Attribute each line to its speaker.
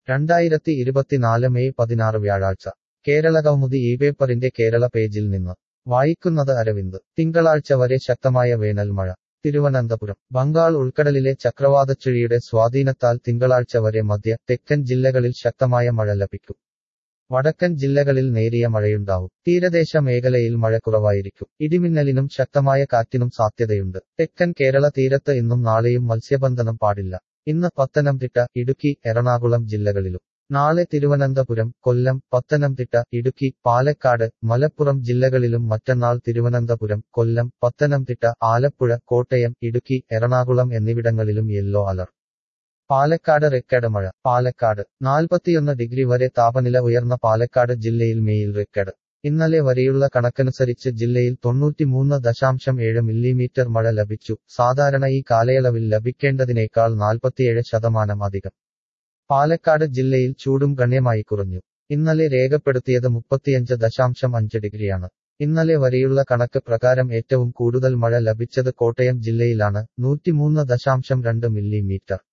Speaker 1: രണ്ടായിരത്തി ഇരുപത്തിനാല് മെയ് പതിനാറ് വ്യാഴാഴ്ച കേരളകൗമുദി ഈ പേപ്പറിന്റെ കേരള പേജിൽ നിന്ന് വായിക്കുന്നത് അരവിന്ദ് തിങ്കളാഴ്ച വരെ ശക്തമായ വേനൽ മഴ തിരുവനന്തപുരം ബംഗാൾ ഉൾക്കടലിലെ ചക്രവാതച്ചുഴിയുടെ സ്വാധീനത്താൽ തിങ്കളാഴ്ച വരെ മധ്യ തെക്കൻ ജില്ലകളിൽ ശക്തമായ മഴ ലഭിക്കും വടക്കൻ ജില്ലകളിൽ നേരിയ മഴയുണ്ടാവും തീരദേശ മേഖലയിൽ മഴ കുറവായിരിക്കും ഇടിമിന്നലിനും ശക്തമായ കാറ്റിനും സാധ്യതയുണ്ട് തെക്കൻ കേരള തീരത്ത് ഇന്നും നാളെയും മത്സ്യബന്ധനം പാടില്ല ഇന്ന് പത്തനംതിട്ട ഇടുക്കി എറണാകുളം ജില്ലകളിലും നാളെ തിരുവനന്തപുരം കൊല്ലം പത്തനംതിട്ട ഇടുക്കി പാലക്കാട് മലപ്പുറം ജില്ലകളിലും മറ്റന്നാൾ തിരുവനന്തപുരം കൊല്ലം പത്തനംതിട്ട ആലപ്പുഴ കോട്ടയം ഇടുക്കി എറണാകുളം എന്നിവിടങ്ങളിലും യെല്ലോ അലർട്ട് പാലക്കാട് റെക്കഡ് മഴ പാലക്കാട് നാൽപ്പത്തിയൊന്ന് ഡിഗ്രി വരെ താപനില ഉയർന്ന പാലക്കാട് ജില്ലയിൽ മെയിൽ റെക്കഡ് ഇന്നലെ വരെയുള്ള കണക്കനുസരിച്ച് ജില്ലയിൽ തൊണ്ണൂറ്റിമൂന്ന് ദശാംശം ഏഴ് മില്ലിമീറ്റർ മഴ ലഭിച്ചു സാധാരണ ഈ കാലയളവിൽ ലഭിക്കേണ്ടതിനേക്കാൾ നാൽപ്പത്തിയേഴ് ശതമാനം അധികം പാലക്കാട് ജില്ലയിൽ ചൂടും ഗണ്യമായി കുറഞ്ഞു ഇന്നലെ രേഖപ്പെടുത്തിയത് മുപ്പത്തിയഞ്ച് ദശാംശം അഞ്ച് ഡിഗ്രിയാണ് ഇന്നലെ വരെയുള്ള കണക്ക് പ്രകാരം ഏറ്റവും കൂടുതൽ മഴ ലഭിച്ചത് കോട്ടയം ജില്ലയിലാണ് നൂറ്റിമൂന്ന് ദശാംശം രണ്ട് മില്ലിമീറ്റർ